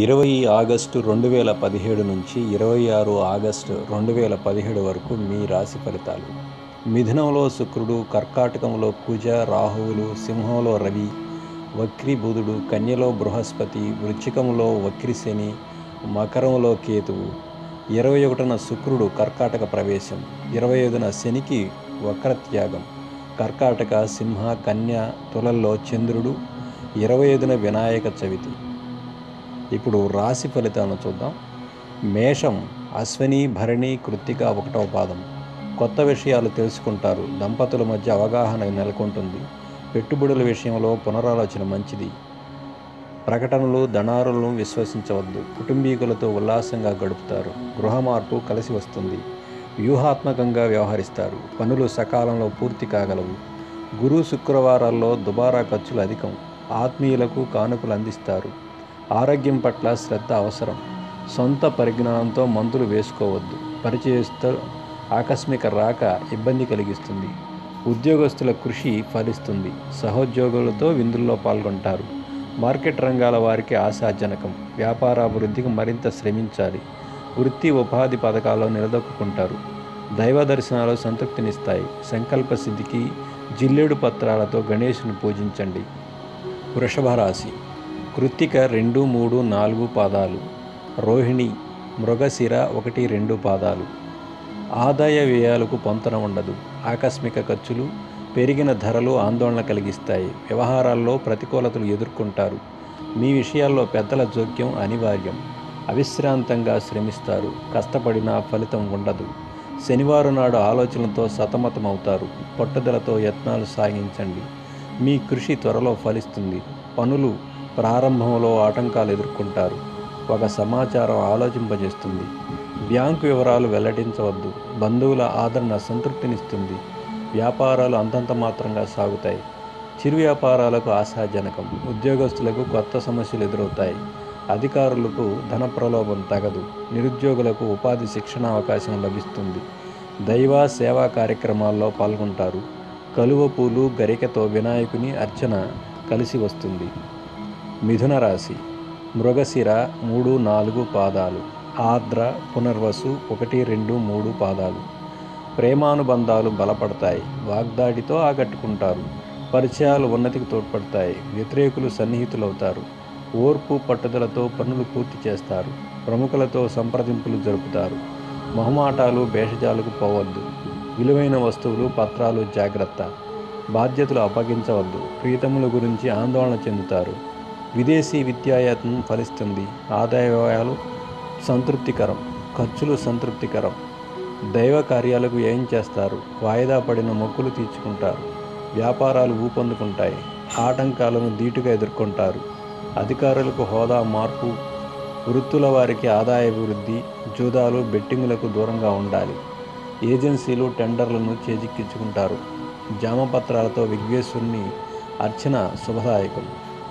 ఇరవై ఆగస్టు రెండు వేల పదిహేడు నుంచి ఇరవై ఆరు ఆగస్టు రెండు వేల పదిహేడు వరకు మీ రాశి ఫలితాలు మిథునంలో శుక్రుడు కర్కాటకంలో కుజ రాహువులు సింహంలో రవి వక్రి బుధుడు కన్యలో బృహస్పతి వృచ్చికంలో వక్రి శని మకరంలో కేతువు ఇరవై ఒకటిన శుక్రుడు కర్కాటక ప్రవేశం ఇరవై ఐదున శనికి వక్రత్యాగం కర్కాటక సింహ కన్య తులల్లో చంద్రుడు ఇరవై ఐదున వినాయక చవితి ఇప్పుడు రాశి ఫలితాలను చూద్దాం మేషం అశ్విని భరణి కృత్తిక ఒకటవ పాదం కొత్త విషయాలు తెలుసుకుంటారు దంపతుల మధ్య అవగాహన నెలకొంటుంది పెట్టుబడుల విషయంలో పునరాలోచన మంచిది ప్రకటనలు దణారులను విశ్వసించవద్దు కుటుంబీకులతో ఉల్లాసంగా గడుపుతారు గృహ మార్పు కలిసి వస్తుంది వ్యూహాత్మకంగా వ్యవహరిస్తారు పనులు సకాలంలో పూర్తి కాగలవు గురు శుక్రవారాల్లో దుబారా ఖర్చులు అధికం ఆత్మీయులకు కానుకలు అందిస్తారు ఆరోగ్యం పట్ల శ్రద్ధ అవసరం సొంత పరిజ్ఞానంతో మందులు వేసుకోవద్దు పరిచయస్తూ ఆకస్మిక రాక ఇబ్బంది కలిగిస్తుంది ఉద్యోగస్తుల కృషి ఫలిస్తుంది సహోద్యోగులతో విందుల్లో పాల్గొంటారు మార్కెట్ రంగాల వారికి ఆశాజనకం వ్యాపారాభివృద్ధికి మరింత శ్రమించాలి వృత్తి ఉపాధి పథకాల్లో నిలదొక్కుంటారు దైవ దర్శనాలు సంతృప్తినిస్తాయి సంకల్ప సిద్ధికి జిల్లేడు పత్రాలతో గణేశుని పూజించండి వృషభ రాశి కృత్తిక రెండు మూడు నాలుగు పాదాలు రోహిణి మృగశిర ఒకటి రెండు పాదాలు ఆదాయ వ్యయాలకు పొంతన ఉండదు ఆకస్మిక ఖర్చులు పెరిగిన ధరలు ఆందోళన కలిగిస్తాయి వ్యవహారాల్లో ప్రతికూలతలు ఎదుర్కొంటారు మీ విషయాల్లో పెద్దల జోక్యం అనివార్యం అవిశ్రాంతంగా శ్రమిస్తారు కష్టపడినా ఫలితం ఉండదు శనివారం నాడు ఆలోచనలతో సతమతమవుతారు పట్టుదలతో యత్నాలు సాగించండి మీ కృషి త్వరలో ఫలిస్తుంది పనులు ప్రారంభంలో ఆటంకాలు ఎదుర్కొంటారు ఒక సమాచారం ఆలోచింపజేస్తుంది బ్యాంకు వివరాలు వెల్లడించవద్దు బంధువుల ఆదరణ సంతృప్తినిస్తుంది వ్యాపారాలు అంతంత మాత్రంగా సాగుతాయి చిరు వ్యాపారాలకు ఆశాజనకం ఉద్యోగస్తులకు కొత్త సమస్యలు ఎదురవుతాయి అధికారులకు ధన ప్రలోభం తగదు నిరుద్యోగులకు ఉపాధి శిక్షణ అవకాశం లభిస్తుంది దైవ సేవా కార్యక్రమాల్లో పాల్గొంటారు కలువ పూలు గరికతో వినాయకుని అర్చన కలిసి వస్తుంది మిథున రాశి మృగశిర మూడు నాలుగు పాదాలు ఆర్ద్ర పునర్వసు ఒకటి రెండు మూడు పాదాలు ప్రేమానుబంధాలు బలపడతాయి వాగ్దాడితో ఆకట్టుకుంటారు పరిచయాలు ఉన్నతికి తోడ్పడతాయి వ్యతిరేకులు సన్నిహితులవుతారు ఓర్పు పట్టుదలతో పనులు పూర్తి చేస్తారు ప్రముఖులతో సంప్రదింపులు జరుపుతారు మొహమాటాలు భేషజాలకు పోవద్దు విలువైన వస్తువులు పత్రాలు జాగ్రత్త బాధ్యతలు అప్పగించవద్దు ప్రీతముల గురించి ఆందోళన చెందుతారు విదేశీ విద్యాయత్నం ఫలిస్తుంది ఆదాయ వ్యయాలు సంతృప్తికరం ఖర్చులు సంతృప్తికరం దైవ కార్యాలకు ఏం చేస్తారు వాయిదా పడిన మొక్కులు తీర్చుకుంటారు వ్యాపారాలు ఊపందుకుంటాయి ఆటంకాలను ధీటుగా ఎదుర్కొంటారు అధికారులకు హోదా మార్పు వృత్తుల వారికి ఆదాయ అభివృద్ధి జూదాలు బెట్టింగులకు దూరంగా ఉండాలి ఏజెన్సీలు టెండర్లను చేజిక్కించుకుంటారు జామపత్రాలతో విఘ్నేశ్వరుని అర్చన శుభదాయకం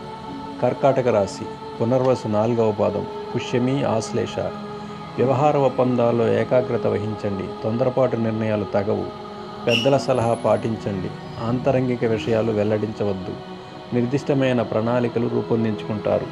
కర్కాటక రాశి పునర్వసు నాలుగవ పాదం పుష్యమి ఆశ్లేష వ్యవహార ఒప్పందాల్లో ఏకాగ్రత వహించండి తొందరపాటు నిర్ణయాలు తగవు పెద్దల సలహా పాటించండి ఆంతరంగిక విషయాలు వెల్లడించవద్దు నిర్దిష్టమైన ప్రణాళికలు రూపొందించుకుంటారు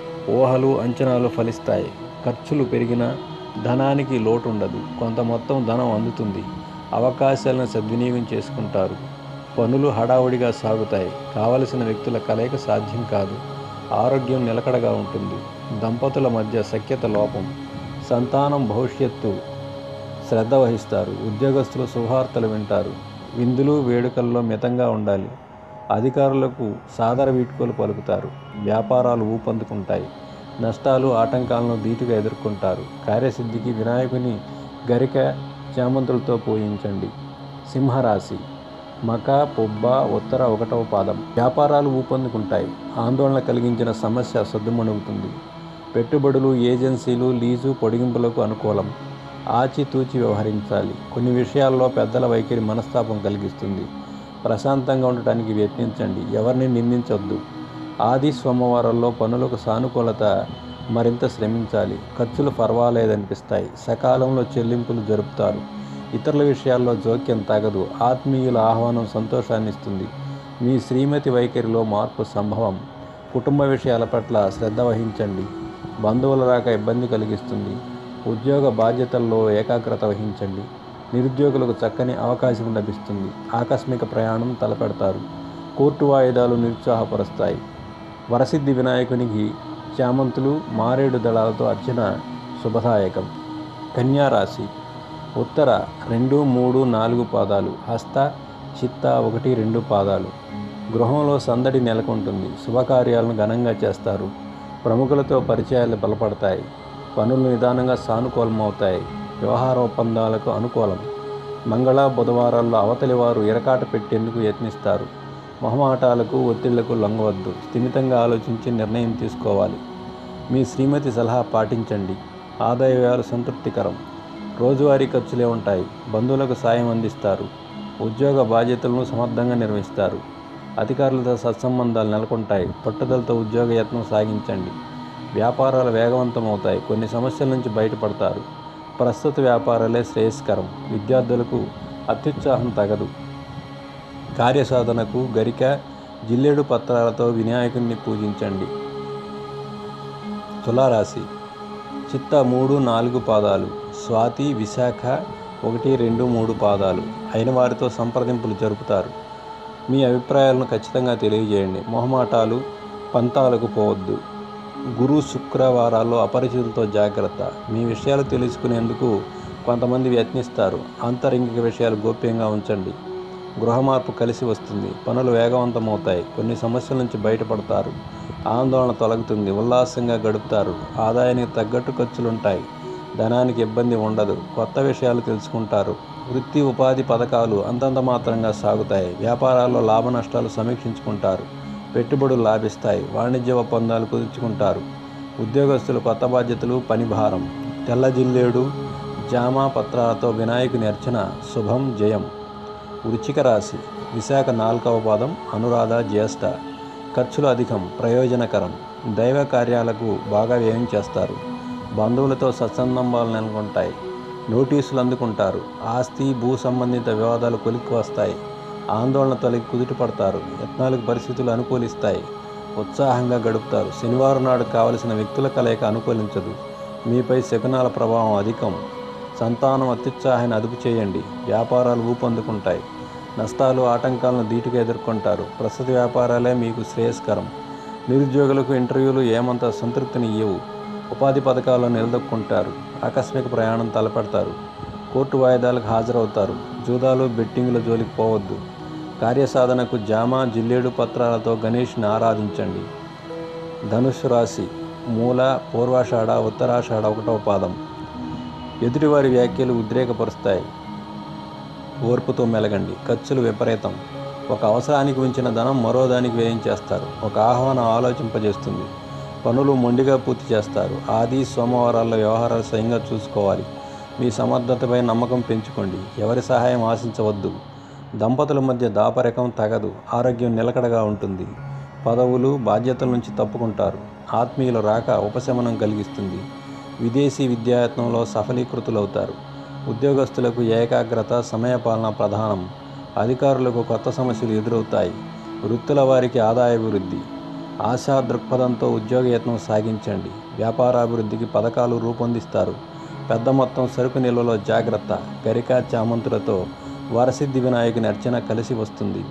ఊహలు అంచనాలు ఫలిస్తాయి ఖర్చులు పెరిగినా ధనానికి లోటు ఉండదు కొంత మొత్తం ధనం అందుతుంది అవకాశాలను సద్వినియోగం చేసుకుంటారు పనులు హడావుడిగా సాగుతాయి కావలసిన వ్యక్తుల కలయిక సాధ్యం కాదు ఆరోగ్యం నిలకడగా ఉంటుంది దంపతుల మధ్య సఖ్యత లోపం సంతానం భవిష్యత్తు శ్రద్ధ వహిస్తారు ఉద్యోగస్తులు శుభార్తలు వింటారు విందులు వేడుకల్లో మితంగా ఉండాలి అధికారులకు సాదర వీడ్కోలు పలుకుతారు వ్యాపారాలు ఊపందుకుంటాయి నష్టాలు ఆటంకాలను ధీటుగా ఎదుర్కొంటారు కార్యసిద్ధికి వినాయకుని గరిక చామంతులతో పూజించండి సింహరాశి మక పొబ్బ ఉత్తర ఒకటవ పాదం వ్యాపారాలు ఊపందుకుంటాయి ఆందోళన కలిగించిన సమస్య సద్దుమణుగుతుంది పెట్టుబడులు ఏజెన్సీలు లీజు పొడిగింపులకు అనుకూలం ఆచితూచి వ్యవహరించాలి కొన్ని విషయాల్లో పెద్దల వైఖరి మనస్తాపం కలిగిస్తుంది ప్రశాంతంగా ఉండటానికి యత్నించండి ఎవరిని నిందించొద్దు ఆది సోమవారాల్లో పనులకు సానుకూలత మరింత శ్రమించాలి ఖర్చులు పర్వాలేదనిపిస్తాయి సకాలంలో చెల్లింపులు జరుపుతారు ఇతరుల విషయాల్లో జోక్యం తగదు ఆత్మీయుల ఆహ్వానం సంతోషాన్ని ఇస్తుంది మీ శ్రీమతి వైఖరిలో మార్పు సంభవం కుటుంబ విషయాల పట్ల శ్రద్ధ వహించండి బంధువుల రాక ఇబ్బంది కలిగిస్తుంది ఉద్యోగ బాధ్యతల్లో ఏకాగ్రత వహించండి నిరుద్యోగులకు చక్కని అవకాశం లభిస్తుంది ఆకస్మిక ప్రయాణం తలపెడతారు కోర్టు వాయిదాలు నిరుత్సాహపరుస్తాయి వరసిద్ధి వినాయకునికి చామంతులు మారేడు దళాలతో అర్చన శుభదాయకం కన్యా రాశి ఉత్తర రెండు మూడు నాలుగు పాదాలు హస్త చిత్త ఒకటి రెండు పాదాలు గృహంలో సందడి నెలకొంటుంది శుభకార్యాలను ఘనంగా చేస్తారు ప్రముఖులతో పరిచయాలు బలపడతాయి పనులు నిదానంగా సానుకూలమవుతాయి వ్యవహార ఒప్పందాలకు అనుకూలం మంగళ బుధవారాల్లో అవతలి వారు ఇరకాట పెట్టేందుకు యత్నిస్తారు మొహమాటాలకు ఒత్తిళ్లకు లొంగవద్దు స్థిమితంగా ఆలోచించి నిర్ణయం తీసుకోవాలి మీ శ్రీమతి సలహా పాటించండి ఆదాయ వ్యయాలు సంతృప్తికరం రోజువారీ ఖర్చులే ఉంటాయి బంధువులకు సాయం అందిస్తారు ఉద్యోగ బాధ్యతలను సమర్థంగా నిర్వహిస్తారు అధికారులతో సత్సంబంధాలు నెలకొంటాయి పట్టుదలతో ఉద్యోగ యత్నం సాగించండి వ్యాపారాలు వేగవంతమవుతాయి కొన్ని సమస్యల నుంచి బయటపడతారు ప్రస్తుత వ్యాపారాలే శ్రేయస్కరం విద్యార్థులకు అత్యుత్సాహం తగదు కార్యసాధనకు గరిక జిల్లేడు పత్రాలతో వినాయకుడిని పూజించండి తులారాశి చిత్త మూడు నాలుగు పాదాలు స్వాతి విశాఖ ఒకటి రెండు మూడు పాదాలు అయిన వారితో సంప్రదింపులు జరుపుతారు మీ అభిప్రాయాలను ఖచ్చితంగా తెలియజేయండి మొహమాటాలు పంతాలకు పోవద్దు గురు శుక్రవారాల్లో అపరిచితులతో జాగ్రత్త మీ విషయాలు తెలుసుకునేందుకు కొంతమంది యత్నిస్తారు ఆంతరంగిక విషయాలు గోప్యంగా ఉంచండి గృహ మార్పు కలిసి వస్తుంది పనులు వేగవంతమవుతాయి కొన్ని సమస్యల నుంచి బయటపడతారు ఆందోళన తొలగుతుంది ఉల్లాసంగా గడుపుతారు ఆదాయానికి తగ్గట్టు ఖర్చులుంటాయి ధనానికి ఇబ్బంది ఉండదు కొత్త విషయాలు తెలుసుకుంటారు వృత్తి ఉపాధి పథకాలు అంతంత మాత్రంగా సాగుతాయి వ్యాపారాల్లో లాభ నష్టాలు సమీక్షించుకుంటారు పెట్టుబడులు లాభిస్తాయి వాణిజ్య ఒప్పందాలు కుదుర్చుకుంటారు ఉద్యోగస్తులు కొత్త బాధ్యతలు పని భారం తెల్ల జిల్లేడు జామ పత్రాలతో వినాయకుని అర్చన శుభం జయం వృచ్చిక రాశి విశాఖ నాలుగవ పాదం అనురాధ జ్యేష్ఠ ఖర్చులు అధికం ప్రయోజనకరం దైవ కార్యాలకు బాగా వ్యయం చేస్తారు బంధువులతో సత్సంబంధాలు నెలకొంటాయి నోటీసులు అందుకుంటారు ఆస్తి భూ సంబంధిత వివాదాలు కొలిక్కి వస్తాయి ఆందోళన తొలగి కుదుట పడతారు యత్నాలకు పరిస్థితులు అనుకూలిస్తాయి ఉత్సాహంగా గడుపుతారు శనివారం నాడు కావలసిన వ్యక్తుల కలయిక అనుకూలించదు మీపై శకునాల ప్రభావం అధికం సంతానం అత్యుత్సాహాన్ని అదుపు చేయండి వ్యాపారాలు ఊపందుకుంటాయి నష్టాలు ఆటంకాలను ధీటుగా ఎదుర్కొంటారు ప్రస్తుత వ్యాపారాలే మీకు శ్రేయస్కరం నిరుద్యోగులకు ఇంటర్వ్యూలు ఏమంత సంతృప్తిని ఇవ్వవు ఉపాధి పథకాలను నిలదొక్కుంటారు ఆకస్మిక ప్రయాణం తలపెడతారు కోర్టు వాయిదాలకు హాజరవుతారు జూదాలు బెట్టింగుల జోలికి పోవద్దు కార్యసాధనకు జామ జిల్లేడు పత్రాలతో గణేష్ని ఆరాధించండి ధనుస్సు రాశి మూల పూర్వాషాఢ ఉత్తరాషాఢ ఒకటవ పాదం ఎదుటివారి వ్యాఖ్యలు ఉద్రేకపరుస్తాయి ఓర్పుతో మెలగండి ఖర్చులు విపరీతం ఒక అవసరానికి ఉంచిన ధనం మరో దానికి వ్యయం చేస్తారు ఒక ఆహ్వానం ఆలోచింపజేస్తుంది పనులు మొండిగా పూర్తి చేస్తారు ఆది సోమవారాల్లో వ్యవహారాలు స్వయంగా చూసుకోవాలి మీ సమర్థతపై నమ్మకం పెంచుకోండి ఎవరి సహాయం ఆశించవద్దు దంపతుల మధ్య దాపరికం తగదు ఆరోగ్యం నిలకడగా ఉంటుంది పదవులు బాధ్యతల నుంచి తప్పుకుంటారు ఆత్మీయుల రాక ఉపశమనం కలిగిస్తుంది విదేశీ విద్యాయత్నంలో సఫలీకృతులవుతారు ఉద్యోగస్తులకు ఏకాగ్రత సమయపాలన ప్రధానం అధికారులకు కొత్త సమస్యలు ఎదురవుతాయి వృత్తుల వారికి ఆదాయాభివృద్ధి ఆశా దృక్పథంతో ఉద్యోగయత్నం సాగించండి వ్యాపారాభివృద్ధికి పథకాలు రూపొందిస్తారు పెద్ద మొత్తం సరుకు నిల్వలో జాగ్రత్త గరిక చామంతులతో వరసిద్ధి వినాయకుని అర్చన కలిసి వస్తుంది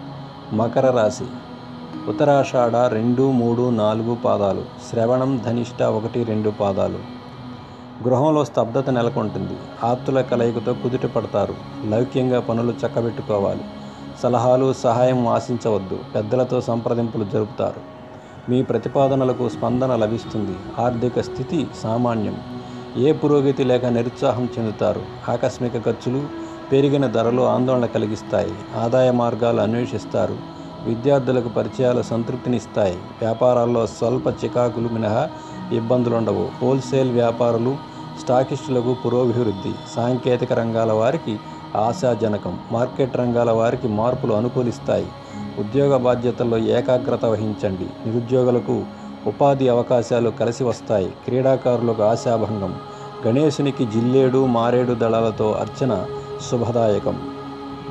మకర రాశి ఉత్తరాషాఢ రెండు మూడు నాలుగు పాదాలు శ్రవణం ధనిష్ట ఒకటి రెండు పాదాలు గృహంలో స్తబ్దత నెలకొంటుంది ఆప్తుల కలయికతో కుదుట పడతారు లౌక్యంగా పనులు చక్కబెట్టుకోవాలి సలహాలు సహాయం ఆశించవద్దు పెద్దలతో సంప్రదింపులు జరుపుతారు మీ ప్రతిపాదనలకు స్పందన లభిస్తుంది ఆర్థిక స్థితి సామాన్యం ఏ పురోగతి లేక నిరుత్సాహం చెందుతారు ఆకస్మిక ఖర్చులు పెరిగిన ధరలు ఆందోళన కలిగిస్తాయి ఆదాయ మార్గాలు అన్వేషిస్తారు విద్యార్థులకు పరిచయాలు సంతృప్తినిస్తాయి వ్యాపారాల్లో స్వల్ప చికాకులు మినహా ఇబ్బందులు ఉండవు హోల్సేల్ వ్యాపారులు స్టాకిస్టులకు పురోభివృద్ధి సాంకేతిక రంగాల వారికి ఆశాజనకం మార్కెట్ రంగాల వారికి మార్పులు అనుకూలిస్తాయి ఉద్యోగ బాధ్యతల్లో ఏకాగ్రత వహించండి నిరుద్యోగులకు ఉపాధి అవకాశాలు కలిసి వస్తాయి క్రీడాకారులకు ఆశాభంగం గణేశునికి జిల్లేడు మారేడు దళాలతో అర్చన శుభదాయకం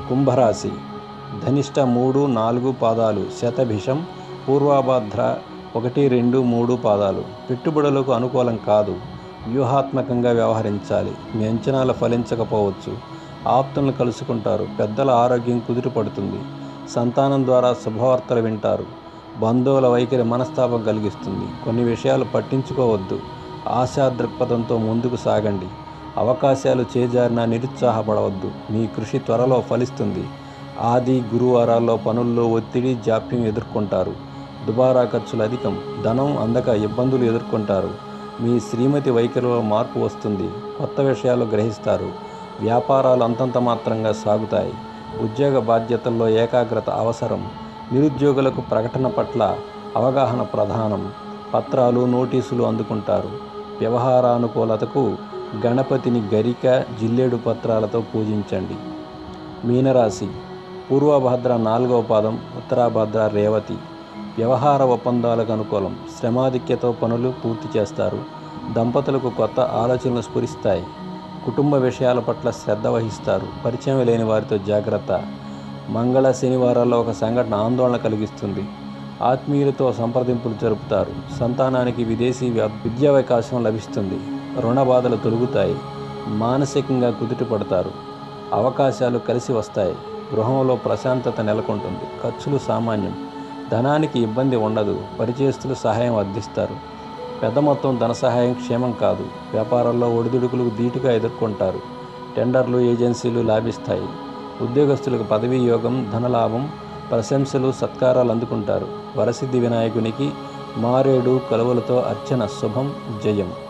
కుంభరాశి ధనిష్ట మూడు నాలుగు పాదాలు శతభిషం పూర్వాభాద్ర ఒకటి రెండు మూడు పాదాలు పెట్టుబడులకు అనుకూలం కాదు వ్యూహాత్మకంగా వ్యవహరించాలి మీ అంచనాలు ఫలించకపోవచ్చు ఆప్తులను కలుసుకుంటారు పెద్దల ఆరోగ్యం కుదుటపడుతుంది సంతానం ద్వారా శుభవార్తలు వింటారు బంధువుల వైఖరి మనస్తాపం కలిగిస్తుంది కొన్ని విషయాలు పట్టించుకోవద్దు ఆశా దృక్పథంతో ముందుకు సాగండి అవకాశాలు చేజారినా నిరుత్సాహపడవద్దు మీ కృషి త్వరలో ఫలిస్తుంది ఆది గురువారాల్లో పనుల్లో ఒత్తిడి జాప్యం ఎదుర్కొంటారు దుబారా ఖర్చులు అధికం ధనం అందక ఇబ్బందులు ఎదుర్కొంటారు మీ శ్రీమతి వైఖరిలో మార్పు వస్తుంది కొత్త విషయాలు గ్రహిస్తారు వ్యాపారాలు అంతంత మాత్రంగా సాగుతాయి ఉద్యోగ బాధ్యతల్లో ఏకాగ్రత అవసరం నిరుద్యోగులకు ప్రకటన పట్ల అవగాహన ప్రధానం పత్రాలు నోటీసులు అందుకుంటారు వ్యవహారానుకూలతకు గణపతిని గరిక జిల్లేడు పత్రాలతో పూజించండి మీనరాశి పూర్వభద్ర నాలుగవ పాదం ఉత్తరాభద్ర రేవతి వ్యవహార ఒప్పందాలకు అనుకూలం శ్రమాధిక్యతో పనులు పూర్తి చేస్తారు దంపతులకు కొత్త ఆలోచనలు స్ఫురిస్తాయి కుటుంబ విషయాల పట్ల శ్రద్ధ వహిస్తారు పరిచయం లేని వారితో జాగ్రత్త మంగళ శనివారాల్లో ఒక సంఘటన ఆందోళన కలిగిస్తుంది ఆత్మీయులతో సంప్రదింపులు జరుపుతారు సంతానానికి విదేశీ విద్యావకాశం లభిస్తుంది రుణ బాధలు తొలుగుతాయి మానసికంగా కుదుటపడతారు అవకాశాలు కలిసి వస్తాయి గృహంలో ప్రశాంతత నెలకొంటుంది ఖర్చులు సామాన్యం ధనానికి ఇబ్బంది ఉండదు పరిచయస్తులు సహాయం అందిస్తారు పెద్ద మొత్తం ధన సహాయం క్షేమం కాదు వ్యాపారాల్లో ఒడిదుడుకులకు ధీటుగా ఎదుర్కొంటారు టెండర్లు ఏజెన్సీలు లాభిస్తాయి ఉద్యోగస్తులకు పదవీ యోగం ధనలాభం ప్రశంసలు సత్కారాలు అందుకుంటారు వరసిద్ధి వినాయకునికి మారేడు కలువలతో అర్చన శుభం జయం